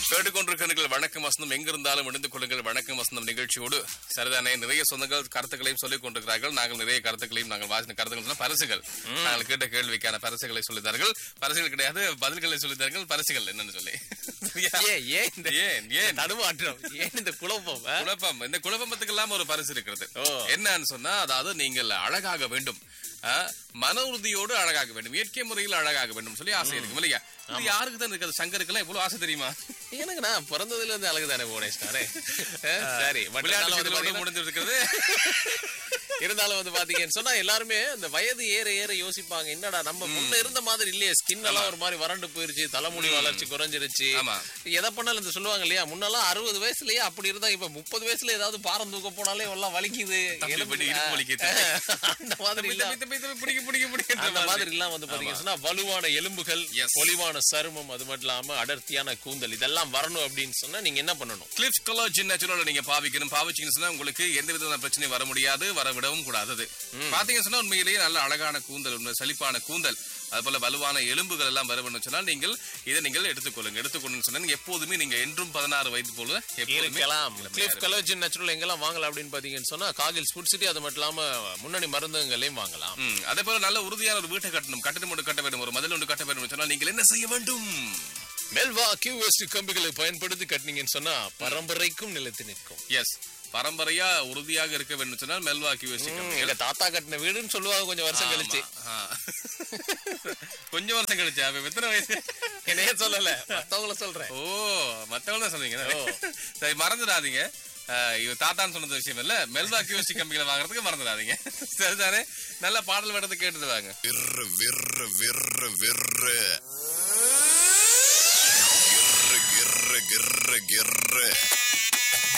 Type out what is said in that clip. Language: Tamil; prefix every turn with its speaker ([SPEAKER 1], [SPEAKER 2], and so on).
[SPEAKER 1] கேட்டுக்கொண்டிருக்கிறீர்கள் வணக்கம் வசந்தம் எங்கிருந்தாலும் இணைந்து கொள்ளுங்கள் வணக்கம் வசந்தம் நிகழ்ச்சியோடு சரிதானே நிறைய சொந்தங்கள் கருத்துக்களையும் சொல்லிக் கொண்டிருக்கிறார்கள் நாங்கள் நிறைய கருத்துக்களையும் நாங்கள் வாசின கருத்துக்கள் சொன்னா பரிசுகள் நாங்கள் கேட்ட கேள்விக்கான பரிசுகளை சொல்லித்தார்கள் பரிசுகள் கிடையாது பதில்களை சொல்லித்தார்கள் பரிசுகள் என்னன்னு சொல்லி சரியா?
[SPEAKER 2] ஏன் ஏன் இந்த
[SPEAKER 1] ஏன் ஏன்
[SPEAKER 2] தடுமாற்றம் ஏன் இந்த குழப்பம் ஆ?
[SPEAKER 1] குழப்பம் இந்த குழப்பத்துக்கு எல்லாம் ஒரு பரிசு இருக்கிறது
[SPEAKER 2] ஓ.
[SPEAKER 1] என்னன்னு சொன்னா அதாவது நீங்கள் அழகாக வேண்டும் ஆ, மன உறுதியோடு அழகாக வேண்டும் இயற்கை முறையில் அழகாக வேண்டும் சொல்லி ஆசை இருக்கும் இல்லையா இது யாருக்கு தான் இருக்காது சங்கருக்குலாம் இவ்வளவு ஆசை தெரியுமா
[SPEAKER 2] எனக்கு நான் பிறந்ததுல இருந்து அழகு தானே புவனேஸ்வரே சரி but
[SPEAKER 1] விளையாட்டு
[SPEAKER 2] இருந்தாலும் வந்து
[SPEAKER 1] விஷயத்தோட
[SPEAKER 2] பாத்தீங்கன்னா-
[SPEAKER 1] முடிஞ்சு இருக்கிறது
[SPEAKER 2] இருந்தாலும் வந்து பாத்தீங்கன்னு சொன்னா எல்லாருமே இந்த வயது ஏற ஏற யோசிப்பாங்க என்னடா நம்ம முன்ன இருந்த மாதிரி இல்லையே ஸ்கின் எல்லாம் ஒரு மாதிரி வறண்டு போயிருச்சு தலைமுடி வளர்ச்சி குறைஞ்சிருச்சு
[SPEAKER 1] ஆமா.
[SPEAKER 2] எதை பண்ணாலும் இந்த சொல்லுவாங்க இல்லையா முன்னெல்லாம் அறுபது வயசுலயே அப்படி இருந்தா இப்ப முப்பது வயசுல ஏதாவது பாரம் தூக்க போனாலே எல்லாம் வலிக்குது
[SPEAKER 1] தம்பி,
[SPEAKER 2] எலும்பு-
[SPEAKER 1] இப்படி இடுப்பு வலிக்குது.
[SPEAKER 2] அந்த மாதிரி இல்ல
[SPEAKER 1] தம்பி, தம்பி, தம்பி, பிடிக்க, பிடிக்க, பிடிக்கன்ற
[SPEAKER 2] அந்த
[SPEAKER 1] மாதிரி.
[SPEAKER 2] மாதிரி எல்லாம் வந்து பாத்தீங்கன்னா சொன்னா வலுவான எலும்புகள்
[SPEAKER 1] Yes.
[SPEAKER 2] பொலிவான சருமம் அது மட்டும் இல்லாம அடர்த்தியான கூந்தல் இதெல்லாம் வரணும் அப்படின்னு சொன்னா நீங்க என்ன பண்ணணும்
[SPEAKER 1] கிளிப்ஸ் கொலாஜின் நேச்சுரல் நீங்க பாவிக்கணும் பாவிச்சீங்கன்னு சொன்னா உங்களுக்கு எந்த விதமான பிரச்சனையும் வர முடியாது வர விடவும் கூடாது அது. பாத்தீங்கன்னு சொன்னா உண்மையிலேயே நல்ல அழகான கூந்தல் உண்மை செழிப்பான கூந்தல் அது போல வலுவான எலும்புகள் எல்லாம் வர வேண்டும் சொன்னால் நீங்கள் இதை நீங்கள் எடுத்துக்கொள்ளுங்க எடுத்துக்கொள்ளுங்க சொன்னா நீங்க எப்போதுமே நீங்க என்றும் பதினாறு வயது போல எப்போதுமே
[SPEAKER 2] இருக்கலாம்
[SPEAKER 1] இளமையா
[SPEAKER 2] கிளிஃப்
[SPEAKER 1] இருக்கலாம்.
[SPEAKER 2] கலோஜின் நேச்சுரல் எங்கெல்லாம் வாங்கலாம் அப்படின்னு பாத்தீங்கன்னு சொன்னா காகில் ஃபுட் சிட்டி அது மட்டும் இல்லாம முன்னணி மருந்தகங்களையும் வாங்கலாம்
[SPEAKER 1] ம், அதே போல நல்ல உறுதியான ஒரு வீட்டை கட்டணும் கட்டணம் ஒன்று கட்ட வேண்டும் ஒரு மதில் ஒன்று கட்ட வேண்டும் சொன்னால் நீங்கள் என்ன செய்ய வேண்டும்
[SPEAKER 2] மெல்வா கியூஎஸ்டி கம்பிகளை பயன்படுத்தி கட்டினீங்கன்னு சொன்னா பரம்பரைக்கும் நிலைத்து நிற்கும்
[SPEAKER 1] எஸ் பரம்பரையா உறுதியாக இருக்க வேண்டும் சொன்னால் மெல்வாக்கி யோசிக்கணும்
[SPEAKER 2] எங்க தாத்தா கட்டின வீடுன்னு சொல்லுவாங்க கொஞ்சம் வருஷம் கழிச்சு
[SPEAKER 1] ஆ. கொஞ்சம் வருஷம் கழிச்சு அப்ப எத்தனை வயசு
[SPEAKER 2] என்னைய சொல்லல மத்தவங்கள சொல்றேன்
[SPEAKER 1] ஓ மத்தவங்க தான் சொன்னீங்க சரி மறந்துடாதீங்க ஆஹ், இவ தாத்தான்னு சொன்னது விஷயம் இல்ல மெல்வா கியூசி கம்பிகளை வாங்குறதுக்கு மறந்துடாதீங்க சரிதானே நல்ல பாடல் வேடத்தை கேட்டுட்டு வாங்க
[SPEAKER 3] விர்ரு விர்ரு விர்ரு விர்ரு கிர்ரு கிர்ரு கிர்ரு கிர்ரு